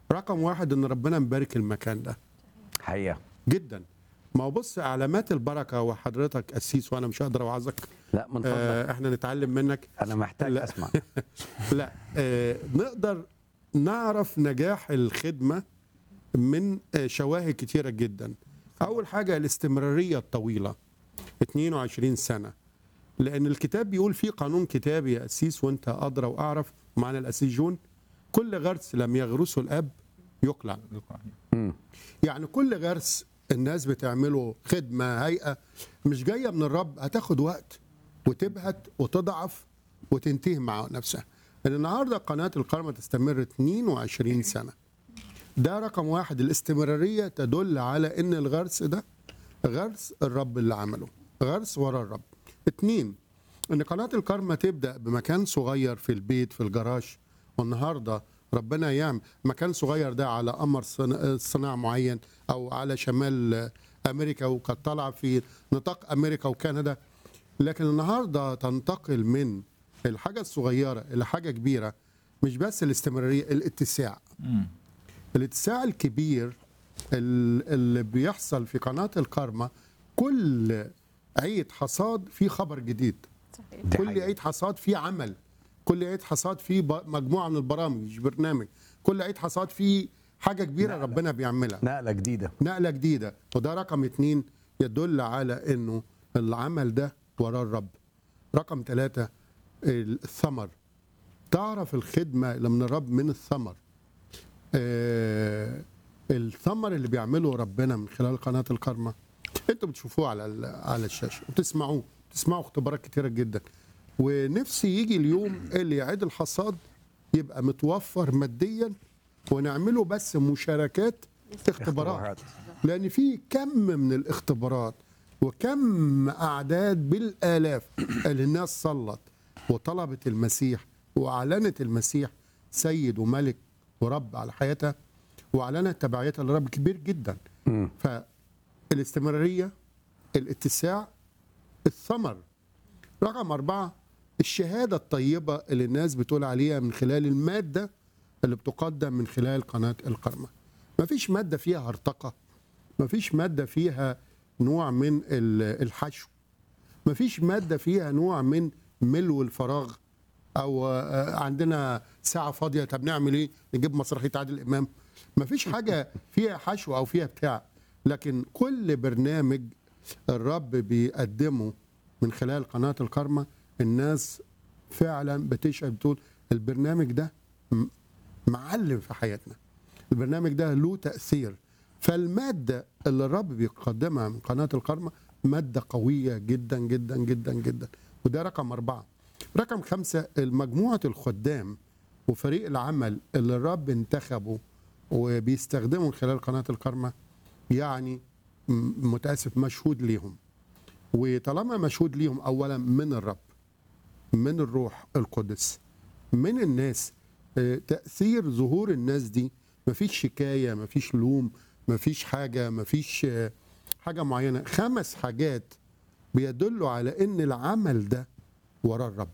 رقم واحد ان ربنا مبارك المكان ده حقيقه جدا ما هو بص علامات البركه وحضرتك قسيس وانا مش هقدر اوعظك لا من فضلك آه احنا نتعلم منك انا محتاج لا. اسمع لا آه نقدر نعرف نجاح الخدمه من آه شواهد كتيره جدا اول حاجه الاستمراريه الطويله 22 سنه لان الكتاب بيقول في قانون كتابي يا اسيس وانت ادرى واعرف معنا الاسيس جون كل غرس لم يغرسه الاب يقلع مم. يعني كل غرس الناس بتعمله خدمه هيئه مش جايه من الرب هتاخد وقت وتبهت وتضعف وتنتهي مع نفسها ان النهارده قناه القرمه تستمر 22 سنه ده رقم واحد الاستمراريه تدل على ان الغرس ده غرس الرب اللي عمله غرس ورا الرب اتنين ان قناه الكرمه تبدا بمكان صغير في البيت في الجراج والنهارده ربنا يعمل مكان صغير ده على قمر صنا- صناع معين او على شمال امريكا وقد طلع في نطاق امريكا وكندا لكن النهارده تنتقل من الحاجه الصغيره الى حاجه كبيره مش بس الاستمراريه الاتساع الاتساع الكبير ال- اللي بيحصل في قناه الكارما كل عيد حصاد فيه خبر جديد صحيح دي كل حقيقة. عيد حصاد فيه عمل كل عيد حصاد فيه ب- مجموعه من البرامج مش برنامج كل عيد حصاد فيه حاجه كبيره نقلة. ربنا بيعملها نقله جديده نقله جديده وده رقم اتنين يدل على انه العمل ده وراه الرب رقم ثلاثة الثمر تعرف الخدمة اللي من الرب من الثمر آه الثمر اللي بيعمله ربنا من خلال قناة الكرمة انتوا بتشوفوه على ال- على الشاشة وتسمعوه تسمعوا اختبارات كتيرة جدا ونفسي يجي اليوم اللي يعيد الحصاد يبقى متوفر ماديا ونعمله بس مشاركات اختبارات لان في كم من الاختبارات وكم اعداد بالالاف اللي الناس صلت وطلبت المسيح واعلنت المسيح سيد وملك ورب على حياتها واعلنت تبعيتها للرب كبير جدا مم. فالاستمراريه الاتساع الثمر رقم أربعة الشهادة الطيبة اللي الناس بتقول عليها من خلال المادة اللي بتقدم من خلال قناة القرمة مفيش مادة فيها هرطقة مفيش مادة فيها نوع من ال- الحشو مفيش مادة فيها نوع من ملو الفراغ او آه، عندنا ساعه فاضيه طب نعمل ايه نجيب مسرحيه عادل امام مفيش حاجه فيها حشو او فيها بتاع لكن كل برنامج الرب بيقدمه من خلال قناه الكرمه الناس فعلا بتشهد بتقول البرنامج ده م- معلم في حياتنا البرنامج ده له تاثير فالماده اللي الرب بيقدمها من قناه الكرمه ماده قويه جدا جدا جدا جدا وده رقم اربعه رقم خمسة مجموعة الخدام وفريق العمل اللي الرب انتخبه وبيستخدمه من خلال قناة الكرمة يعني م- متأسف مشهود ليهم وطالما مشهود ليهم أولا من الرب من الروح القدس من الناس آه، تأثير ظهور الناس دي مفيش شكاية مفيش لوم مفيش حاجة مفيش آه، حاجة معينة خمس حاجات بيدلوا على ان العمل ده ورا الرب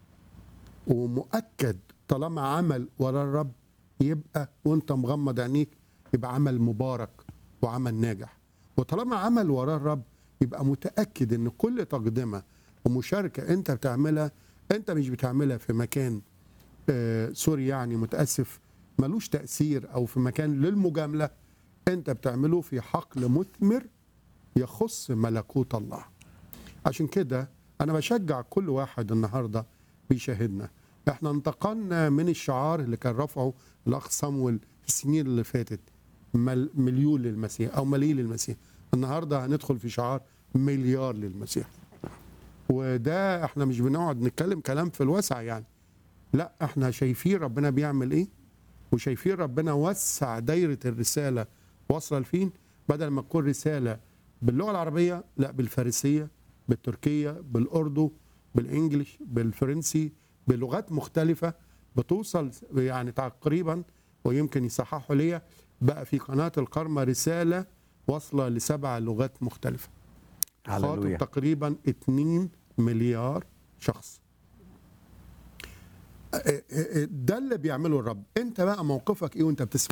ومؤكد طالما عمل ورا الرب يبقى وانت مغمض عينيك يبقى عمل مبارك وعمل ناجح وطالما عمل ورا الرب يبقى متاكد ان كل تقدمه ومشاركه انت بتعملها انت مش بتعملها في مكان آه سوري يعني متاسف ملوش تاثير او في مكان للمجامله انت بتعمله في حقل مثمر يخص ملكوت الله عشان كده انا بشجع كل واحد النهارده بيشاهدنا احنا انتقلنا من الشعار اللي كان رفعه الاخ صامويل في السنين اللي فاتت مل مليون للمسيح او مليون للمسيح النهارده هندخل في شعار مليار للمسيح وده احنا مش بنقعد نتكلم كلام في الوسع يعني لا احنا شايفين ربنا بيعمل ايه وشايفين ربنا وسع دايره الرساله واصله لفين بدل ما تكون رساله باللغه العربيه لا بالفارسيه بالتركيه بالاردو بالانجليش بالفرنسي بلغات مختلفه بتوصل يعني تقريبا ويمكن يصححوا ليا بقى في قناه القرمه رساله واصله لسبع لغات مختلفه هللويا خاطب تقريبا 2 مليار شخص ده اللي بيعمله الرب انت بقى موقفك ايه وانت بتسمع